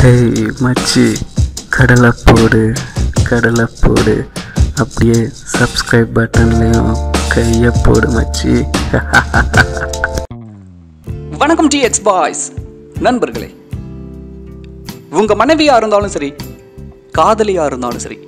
hey மச்சி கடலை போடு கடலை போடு அப்படியே சப்ஸ்கிரைப் பட்டன்லேயும் கையை போடு மச்சி வணக்கம் டி எக்ஸ் பாய்ஸ் நண்பர்களே உங்க மனைவியா இருந்தாலும் சரி காதலியா இருந்தாலும் சரி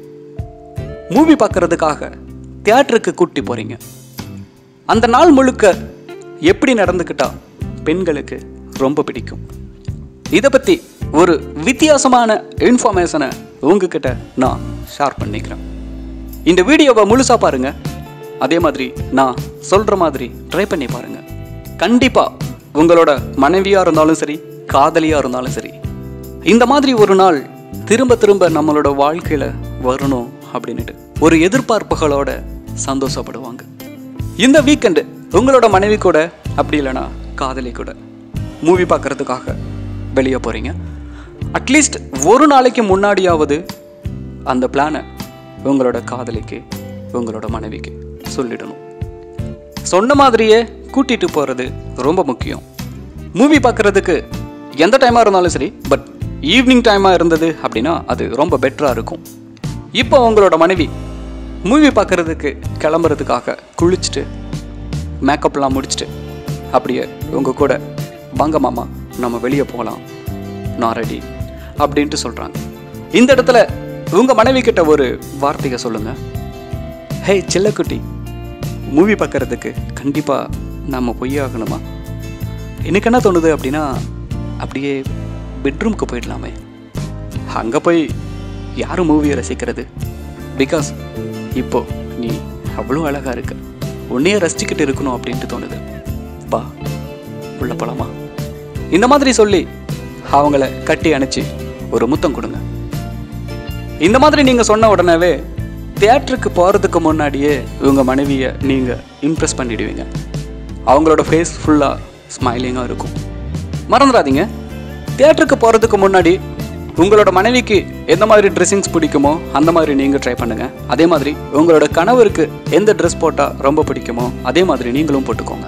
மூவி பார்க்கறதுக்காக தியேட்டருக்கு கூட்டி போறீங்க அந்த நாள் முழுக்க எப்படி நடந்துக்கிட்டா பெண்களுக்கு ரொம்ப பிடிக்கும் இதை பத்தி ஒரு வித்தியாசமான இன்ஃபர்மேஷனை உங்ககிட்ட நான் ஷேர் பண்ணிக்கிறேன் இந்த வீடியோவை முழுசா பாருங்க அதே மாதிரி நான் சொல்ற மாதிரி ட்ரை பண்ணி பாருங்க கண்டிப்பா உங்களோட மனைவியா இருந்தாலும் சரி காதலியா இருந்தாலும் சரி இந்த மாதிரி ஒரு நாள் திரும்ப திரும்ப நம்மளோட வாழ்க்கையில வரணும் அப்படின்னுட்டு ஒரு எதிர்பார்ப்புகளோட சந்தோஷப்படுவாங்க இந்த வீக்கெண்டு உங்களோட மனைவி கூட அப்படி இல்லைன்னா காதலி கூட மூவி பார்க்கறதுக்காக வெளியே போறீங்க அட்லீஸ்ட் ஒரு நாளைக்கு முன்னாடியாவது அந்த பிளானை உங்களோட காதலிக்கு உங்களோட மனைவிக்கு சொல்லிடணும் சொன்ன மாதிரியே கூட்டிட்டு போறது ரொம்ப முக்கியம் மூவி பார்க்கறதுக்கு எந்த டைமாக இருந்தாலும் சரி பட் ஈவினிங் டைமாக இருந்தது அப்படின்னா அது ரொம்ப பெட்டராக இருக்கும் இப்போ உங்களோட மனைவி மூவி பார்க்கறதுக்கு கிளம்புறதுக்காக குளிச்சுட்டு மேக்கப்லாம் முடிச்சுட்டு அப்படியே உங்கள் கூட வாங்க மாமா நம்ம வெளியே போகலாம் நான் ரெடி அப்படின்ட்டு சொல்கிறாங்க இந்த இடத்துல உங்கள் மனைவி கிட்ட ஒரு வார்த்தையை சொல்லுங்கள் ஹே செல்லக்குட்டி மூவி பார்க்கறதுக்கு கண்டிப்பாக நம்ம பொய் ஆகணுமா எனக்கு என்ன தோணுது அப்படின்னா அப்படியே பெட்ரூம்க்கு போயிடலாமே அங்கே போய் யாரும் மூவியை ரசிக்கிறது பிகாஸ் இப்போ நீ அவ்வளோ அழகாக இருக்க உன்னையே ரசிச்சுக்கிட்டு இருக்கணும் அப்படின்ட்டு தோணுது பா உள்ள போலாமா இந்த மாதிரி சொல்லி அவங்கள கட்டி அணைச்சி ஒரு முத்தம் கொடுங்க இந்த மாதிரி நீங்கள் சொன்ன உடனேவே தியேட்டருக்கு போகிறதுக்கு முன்னாடியே உங்கள் மனைவியை நீங்கள் இம்ப்ரெஸ் பண்ணிடுவீங்க அவங்களோட ஃபேஸ் ஃபுல்லாக ஸ்மைலிங்காக இருக்கும் மறந்துடாதீங்க தியேட்டருக்கு போகிறதுக்கு முன்னாடி உங்களோட மனைவிக்கு எந்த மாதிரி ட்ரெஸ்ஸிங்ஸ் பிடிக்குமோ அந்த மாதிரி நீங்கள் ட்ரை பண்ணுங்கள் அதே மாதிரி உங்களோட கணவருக்கு எந்த ட்ரெஸ் போட்டால் ரொம்ப பிடிக்குமோ அதே மாதிரி நீங்களும் போட்டுக்கோங்க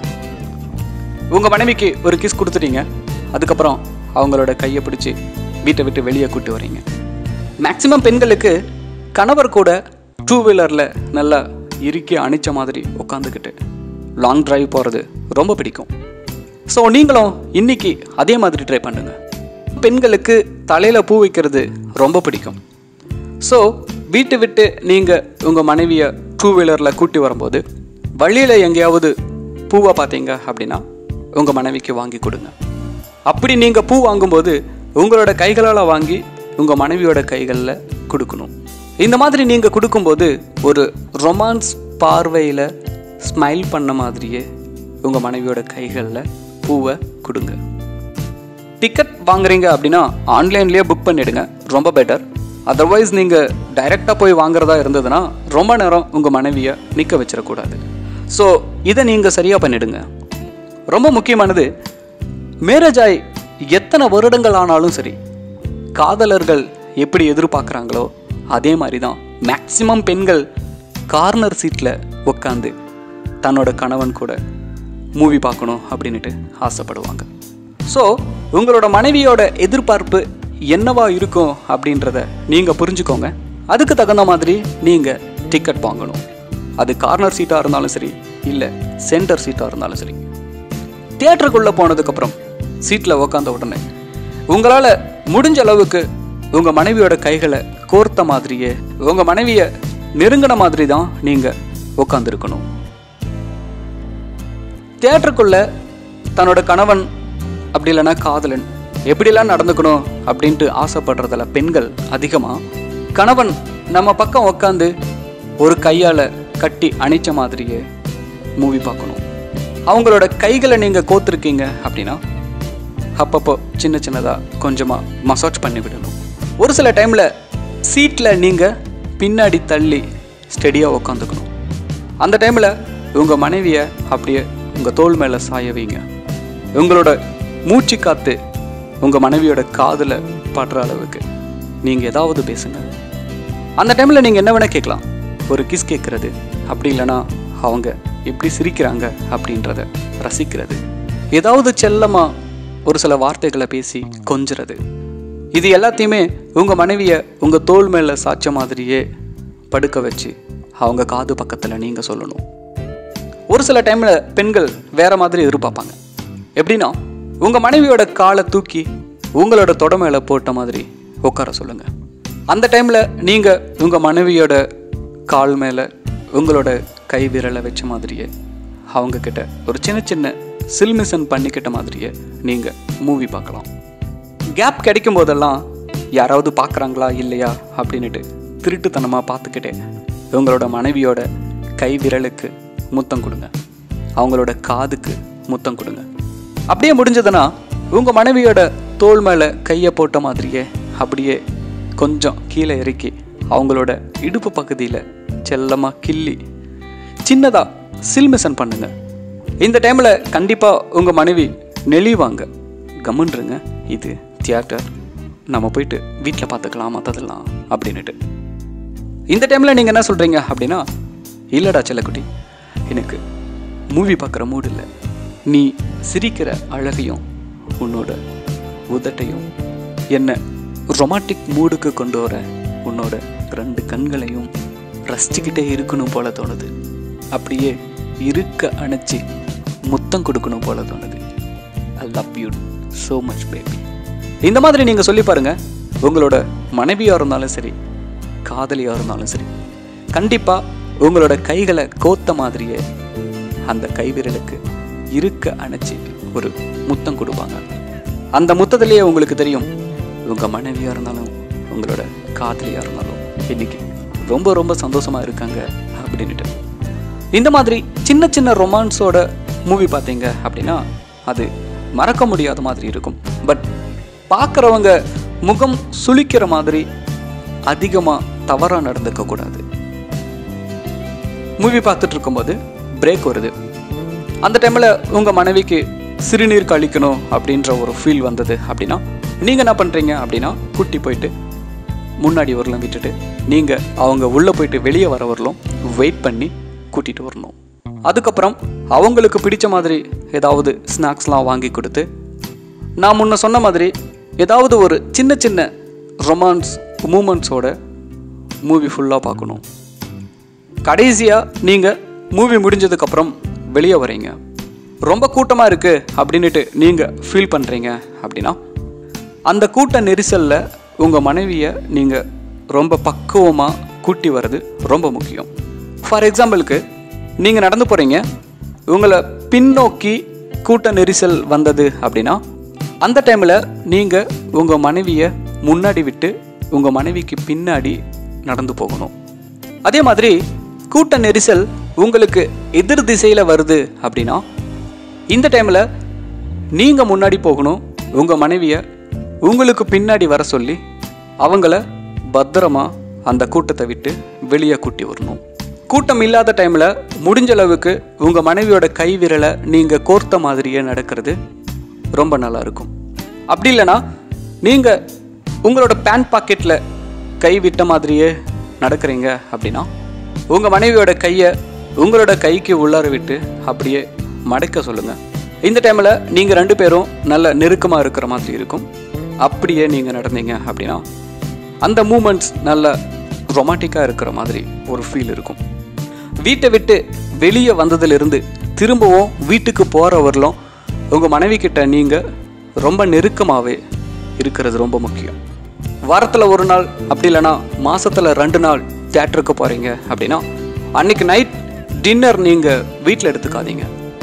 உங்கள் மனைவிக்கு ஒரு கிஸ் கொடுத்துட்டீங்க அதுக்கப்புறம் அவங்களோட கையை பிடிச்சி வீட்டை விட்டு வெளியே கூட்டி வரீங்க மேக்ஸிமம் பெண்களுக்கு கணவர் கூட டூ வீலரில் நல்லா இறுக்கி அணிச்ச மாதிரி உட்காந்துக்கிட்டு லாங் டிரைவ் போகிறது ரொம்ப பிடிக்கும் ஸோ நீங்களும் இன்னைக்கு அதே மாதிரி ட்ரை பண்ணுங்க பெண்களுக்கு தலையில் பூ வைக்கிறது ரொம்ப பிடிக்கும் ஸோ வீட்டை விட்டு நீங்கள் உங்கள் மனைவியை டூ வீலரில் கூட்டி வரும்போது வழியில் எங்கேயாவது பூவை பார்த்தீங்க அப்படின்னா உங்கள் மனைவிக்கு வாங்கி கொடுங்க அப்படி நீங்கள் பூ வாங்கும்போது உங்களோட கைகளால் வாங்கி உங்கள் மனைவியோட கைகளில் கொடுக்கணும் இந்த மாதிரி நீங்கள் கொடுக்கும்போது ஒரு ரொமான்ஸ் பார்வையில் ஸ்மைல் பண்ண மாதிரியே உங்கள் மனைவியோட கைகளில் பூவை கொடுங்க டிக்கெட் வாங்குறீங்க அப்படின்னா ஆன்லைன்லேயே புக் பண்ணிடுங்க ரொம்ப பெட்டர் அதர்வைஸ் நீங்கள் டைரெக்டாக போய் வாங்குறதா இருந்ததுன்னா ரொம்ப நேரம் உங்கள் மனைவியை நிற்க வச்சிடக்கூடாது ஸோ இதை நீங்கள் சரியாக பண்ணிடுங்க ரொம்ப முக்கியமானது மேரேஜ் ஆகி எத்தனை வருடங்கள் ஆனாலும் சரி காதலர்கள் எப்படி எதிர்பார்க்குறாங்களோ அதே மாதிரி தான் மேக்சிமம் பெண்கள் கார்னர் சீட்டில் உட்காந்து தன்னோட கணவன் கூட மூவி பார்க்கணும் அப்படின்ட்டு ஆசைப்படுவாங்க ஸோ உங்களோட மனைவியோட எதிர்பார்ப்பு என்னவா இருக்கும் அப்படின்றத நீங்கள் புரிஞ்சுக்கோங்க அதுக்கு தகுந்த மாதிரி நீங்கள் டிக்கெட் வாங்கணும் அது கார்னர் சீட்டாக இருந்தாலும் சரி இல்லை சென்டர் சீட்டாக இருந்தாலும் சரி தியேட்டருக்குள்ளே போனதுக்கப்புறம் சீட்டில் உக்காந்த உடனே உங்களால் முடிஞ்ச அளவுக்கு உங்கள் மனைவியோட கைகளை கோர்த்த மாதிரியே உங்கள் மனைவியை நெருங்கின மாதிரி தான் நீங்கள் உட்காந்துருக்கணும் தியேட்டருக்குள்ள தன்னோட கணவன் அப்படி இல்லைன்னா காதலன் எப்படிலாம் நடந்துக்கணும் அப்படின்ட்டு ஆசைப்படுறதுல பெண்கள் அதிகமாக கணவன் நம்ம பக்கம் உக்காந்து ஒரு கையால் கட்டி அணிச்ச மாதிரியே மூவி பார்க்கணும் அவங்களோட கைகளை நீங்கள் கோத்துருக்கீங்க அப்படின்னா அப்பப்போ சின்ன சின்னதாக கொஞ்சமாக மசாஜ் பண்ணி விடணும் ஒரு சில டைமில் சீட்டில் நீங்கள் பின்னாடி தள்ளி ஸ்டெடியாக உக்காந்துக்கணும் அந்த டைமில் உங்கள் மனைவியை அப்படியே உங்கள் தோல் மேலே சாய வைங்க உங்களோட மூச்சு காத்து உங்கள் மனைவியோட காதில் படுற அளவுக்கு நீங்கள் ஏதாவது பேசுங்க அந்த டைமில் நீங்கள் என்ன வேணால் கேட்கலாம் ஒரு கிஸ் கேட்குறது அப்படி இல்லைன்னா அவங்க எப்படி சிரிக்கிறாங்க அப்படின்றத ரசிக்கிறது ஏதாவது செல்லமாக ஒரு சில வார்த்தைகளை பேசி கொஞ்சுறது இது எல்லாத்தையுமே உங்கள் மனைவியை உங்கள் தோள் மேலே சாய்ச்ச மாதிரியே படுக்க வச்சு அவங்க காது பக்கத்தில் நீங்கள் சொல்லணும் ஒரு சில டைமில் பெண்கள் வேற மாதிரி எதிர்பார்ப்பாங்க எப்படின்னா உங்கள் மனைவியோட காலை தூக்கி உங்களோட தொட மேலே போட்ட மாதிரி உட்கார சொல்லுங்கள் அந்த டைமில் நீங்கள் உங்கள் மனைவியோட கால் மேலே உங்களோட கை விரலை வச்ச மாதிரியே அவங்க கிட்ட ஒரு சின்ன சின்ன சில்மிசன் பண்ணிக்கிட்ட மாதிரியே நீங்கள் மூவி பார்க்கலாம் கேப் கிடைக்கும் போதெல்லாம் யாராவது பார்க்குறாங்களா இல்லையா அப்படின்னுட்டு திருட்டுத்தனமாக பார்த்துக்கிட்டே உங்களோட மனைவியோட கை விரலுக்கு முத்தம் கொடுங்க அவங்களோட காதுக்கு முத்தம் கொடுங்க அப்படியே முடிஞ்சதுன்னா உங்கள் மனைவியோட தோள் மேலே கையை போட்ட மாதிரியே அப்படியே கொஞ்சம் கீழே இறக்கி அவங்களோட இடுப்பு பகுதியில் செல்லமாக கிள்ளி சின்னதாக சில்மிசன் பண்ணுங்க இந்த டைமில் கண்டிப்பாக உங்கள் மனைவி நெளிவாங்க கம்முன்றுங்க இது தியேட்டர் நம்ம போயிட்டு வீட்டில் பார்த்துக்கலாம் மற்றதெல்லாம் அப்படின்னுட்டு இந்த டைமில் நீங்கள் என்ன சொல்கிறீங்க அப்படின்னா இல்லைடா செல்லக்குட்டி எனக்கு மூவி பார்க்குற மூடு இல்லை நீ சிரிக்கிற அழகையும் உன்னோட உதட்டையும் என்ன ரொமாட்டிக் மூடுக்கு கொண்டு வர உன்னோட ரெண்டு கண்களையும் ரசிச்சுக்கிட்டே இருக்கணும் போல தோணுது அப்படியே இருக்க அணைச்சி முத்தம் கொடுக்கணும் போல தோணுது I love you so much baby இந்த மாதிரி நீங்கள் சொல்லி பாருங்க உங்களோட மனைவியாக இருந்தாலும் சரி காதலியாக இருந்தாலும் சரி கண்டிப்பாக உங்களோட கைகளை கோத்த மாதிரியே அந்த கைவிரலுக்கு இருக்க அணைச்சி ஒரு முத்தம் கொடுப்பாங்க அந்த முத்தத்திலேயே உங்களுக்கு தெரியும் உங்கள் மனைவியாக இருந்தாலும் உங்களோட காதலியாக இருந்தாலும் இன்னைக்கு ரொம்ப ரொம்ப சந்தோஷமாக இருக்காங்க அப்படின்ட்டு இந்த மாதிரி சின்ன சின்ன ரொமான்ஸோட மூவி பார்த்தீங்க அப்படின்னா அது மறக்க முடியாத மாதிரி இருக்கும் பட் பார்க்குறவங்க முகம் சுளிக்கிற மாதிரி அதிகமாக தவறாக நடந்துக்க கூடாது மூவி பார்த்துட்டு இருக்கும்போது பிரேக் வருது அந்த டைமில் உங்கள் மனைவிக்கு சிறுநீர் கழிக்கணும் அப்படின்ற ஒரு ஃபீல் வந்தது அப்படின்னா நீங்கள் என்ன பண்ணுறீங்க அப்படின்னா குட்டி போயிட்டு முன்னாடி வரலாம் விட்டுட்டு நீங்கள் அவங்க உள்ளே போயிட்டு வெளியே வர வரலும் வெயிட் பண்ணி கூட்டிகிட்டு வரணும் அதுக்கப்புறம் அவங்களுக்கு பிடிச்ச மாதிரி ஏதாவது ஸ்நாக்ஸ்லாம் வாங்கி கொடுத்து நான் முன்ன சொன்ன மாதிரி ஏதாவது ஒரு சின்ன சின்ன ரொமான்ஸ் மூமெண்ட்ஸோட மூவி ஃபுல்லாக பார்க்கணும் கடைசியாக நீங்கள் மூவி முடிஞ்சதுக்கப்புறம் வெளியே வரீங்க ரொம்ப கூட்டமாக இருக்குது அப்படின்னுட்டு நீங்கள் ஃபீல் பண்ணுறீங்க அப்படின்னா அந்த கூட்ட நெரிசலில் உங்கள் மனைவியை நீங்கள் ரொம்ப பக்குவமாக கூட்டி வர்றது ரொம்ப முக்கியம் ஃபார் எக்ஸாம்பிளுக்கு நீங்கள் நடந்து போகிறீங்க உங்களை பின்னோக்கி கூட்ட நெரிசல் வந்தது அப்படின்னா அந்த டைமில் நீங்கள் உங்கள் மனைவியை முன்னாடி விட்டு உங்கள் மனைவிக்கு பின்னாடி நடந்து போகணும் அதே மாதிரி கூட்ட நெரிசல் உங்களுக்கு எதிர் திசையில் வருது அப்படின்னா இந்த டைமில் நீங்கள் முன்னாடி போகணும் உங்கள் மனைவியை உங்களுக்கு பின்னாடி வர சொல்லி அவங்கள பத்திரமா அந்த கூட்டத்தை விட்டு வெளியே கூட்டி வரணும் கூட்டம் இல்லாத டைமில் முடிஞ்ச அளவுக்கு உங்கள் மனைவியோட கை விரலை நீங்கள் கோர்த்த மாதிரியே நடக்கிறது ரொம்ப நல்லா இருக்கும் அப்படி இல்லைன்னா நீங்கள் உங்களோட பேண்ட் பாக்கெட்டில் கை விட்ட மாதிரியே நடக்கிறீங்க அப்படின்னா உங்கள் மனைவியோட கையை உங்களோட கைக்கு உள்ளார விட்டு அப்படியே மடக்க சொல்லுங்கள் இந்த டைமில் நீங்கள் ரெண்டு பேரும் நல்ல நெருக்கமாக இருக்கிற மாதிரி இருக்கும் அப்படியே நீங்கள் நடந்தீங்க அப்படின்னா அந்த மூமெண்ட்ஸ் நல்ல ரொமாட்டிக்காக இருக்கிற மாதிரி ஒரு ஃபீல் இருக்கும் வீட்டை விட்டு வெளியே வந்ததிலிருந்து திரும்பவும் வீட்டுக்கு போகிற வரலும் உங்கள் மனைவி கிட்ட நீங்கள் ரொம்ப நெருக்கமாகவே இருக்கிறது ரொம்ப முக்கியம் வாரத்தில் ஒரு நாள் அப்படி இல்லைன்னா மாதத்தில் ரெண்டு நாள் தேட்டருக்கு போகிறீங்க அப்படின்னா அன்னைக்கு நைட் டின்னர் நீங்கள் வீட்டில் எடுத்துக்காதீங்க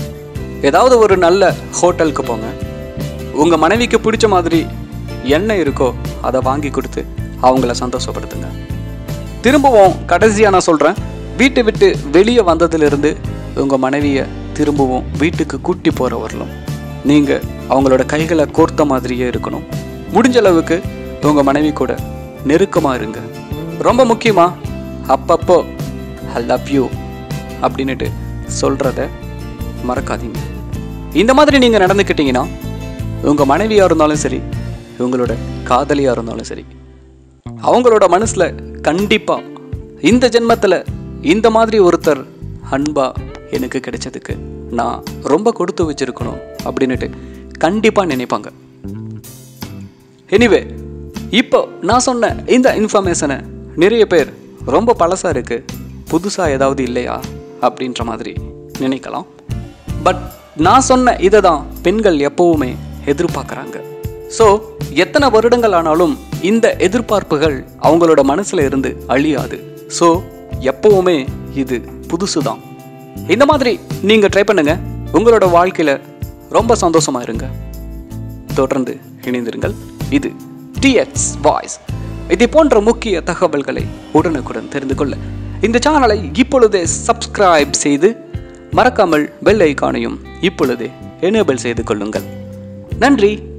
ஏதாவது ஒரு நல்ல ஹோட்டலுக்கு போங்க உங்கள் மனைவிக்கு பிடிச்ச மாதிரி என்ன இருக்கோ அதை வாங்கி கொடுத்து அவங்கள சந்தோஷப்படுத்துங்க திரும்பவும் கடைசியாக நான் சொல்கிறேன் வீட்டை விட்டு வெளியே வந்ததிலிருந்து உங்கள் மனைவியை திரும்பவும் வீட்டுக்கு கூட்டி போகிற வரலும் நீங்கள் அவங்களோட கைகளை கோர்த்த மாதிரியே இருக்கணும் முடிஞ்ச அளவுக்கு உங்கள் மனைவி கூட நெருக்கமாக இருங்க ரொம்ப முக்கியமாக அப்பப்போ ஐ லவ் யூ அப்படின்னுட்டு சொல்கிறத மறக்காதீங்க இந்த மாதிரி நீங்கள் நடந்துக்கிட்டீங்கன்னா உங்கள் மனைவியாக இருந்தாலும் சரி உங்களோட காதலியாக இருந்தாலும் சரி அவங்களோட மனசில் கண்டிப்பாக இந்த ஜென்மத்தில் இந்த மாதிரி ஒருத்தர் அன்பா எனக்கு கிடைச்சதுக்கு நான் ரொம்ப கொடுத்து வச்சிருக்கணும் அப்படின்னுட்டு கண்டிப்பாக நினைப்பாங்க எனிவே இப்போ நான் சொன்ன இந்த இன்ஃபர்மேஷனை நிறைய பேர் ரொம்ப பழசா இருக்கு புதுசா ஏதாவது இல்லையா அப்படின்ற மாதிரி நினைக்கலாம் பட் நான் சொன்ன இதை தான் பெண்கள் எப்பவுமே எதிர்பார்க்குறாங்க ஸோ எத்தனை வருடங்கள் ஆனாலும் இந்த எதிர்பார்ப்புகள் அவங்களோட மனசுல இருந்து அழியாது ஸோ எப்பவுமே இது புதுசு தான் இந்த மாதிரி நீங்க ட்ரை பண்ணுங்க உங்களோட வாழ்க்கையில ரொம்ப சந்தோஷமா இருங்க தொடர்ந்து இணைந்திருங்கள் இது டிஎக்ஸ் வாய்ஸ் இது போன்ற முக்கிய தகவல்களை உடனுக்குடன் தெரிந்து கொள்ள இந்த சேனலை இப்பொழுதே சப்ஸ்கிரைப் செய்து மறக்காமல் பெல் ஐக்கானையும் இப்பொழுதே எனேபிள் செய்து கொள்ளுங்கள் நன்றி